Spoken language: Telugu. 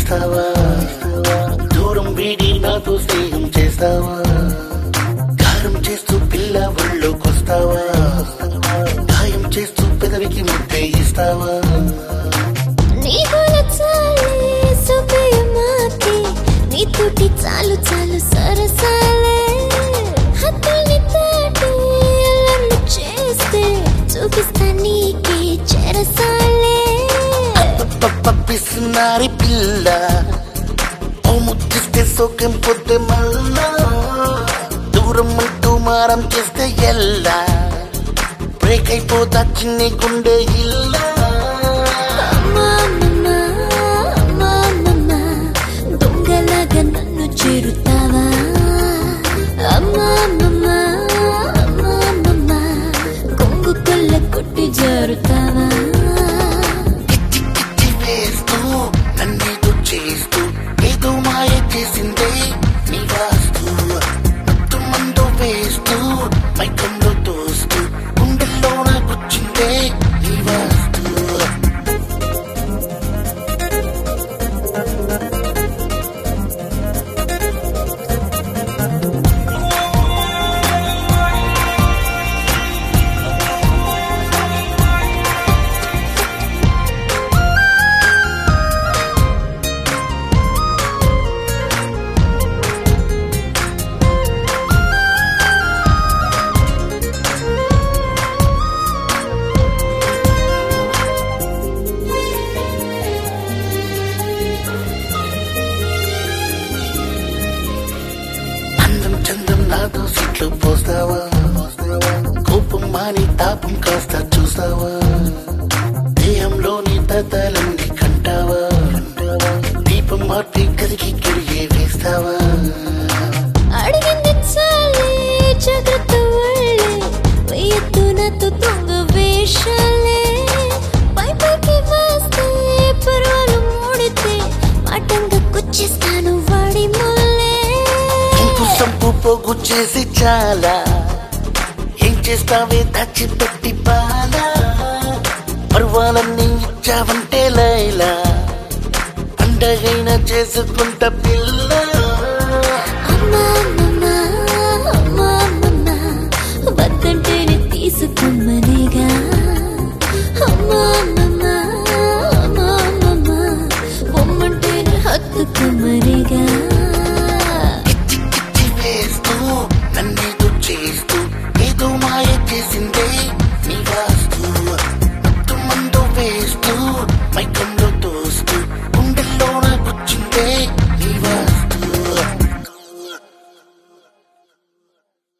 ఇస్తావా దూరం వీడి నాతో స్నేహం చేస్తావా గారం చేస్తూ పిల్ల ఒళ్ళోకొస్తావా గాయం చేస్తూ పెదవికి ముద్దే ఇస్తావా నీకు నచ్చాలి సుఖయమాకి నీ తోటి చాలు చాలు సరసాలే హద్దుల్ని దాటి అల్లర్లు చేస్తే చూపిస్తా నీకే చెరసాలే పిస్తున్నారి పిల్ల ఓ ముద్దిస్తే సోకెం పొద్దు మళ్ళా దూరం అంటూ మారం చేస్తే ఎల్లా బ్రేక్ అయిపోతా చిన్ని గుండె ఇల్లా అమ్మా అమ్మమ్మ, అమ్మా అమ్మమ్మ, దొంగలాగా నన్ను చేరుతావా అమ్మా అమ్మమ్మ, అమ్మా అమ్మమ్మ, కొంగు కొల్ల కొట్టి జారుతావా కిచ్చి కిచ్చి వేస్తూ నన్నేదో చేస్తూ ఏదో మాయ చేసిందే నీ వాస్తు మత్తు మందు వేస్తూ మైకంలో తోస్తూ గుండెల్లో నాకొచ్చిందే నీ వాస్తు అందం చందం నాతో సీట్లో పోస్తావా కోపం మాని తాపం కాస్త చూస్తావా దేహంలోని తతలన్నీ కంటావా దీపం మార్పి కదికి కిడిగే వేస్తావా అడిగింది చాలే జాగ్రత్త వాళ్ళే వెయ్యొద్దు నాతో దొంగ వేషాలే పై పైకి వస్తే పర్వాలు మూడితే మాటంగా కుచ్చిస్తాను వాడి మొల్లే ఇంకు సంపు పోగు చేసి చాలా ఏం చేస్తావే దాచిపెట్టి పాలా పర్వాలన్నీ ఇచ్చావంటే లైలా అండగైనా చేసుకుంటా పిల్ల అమ్మా అమ్మ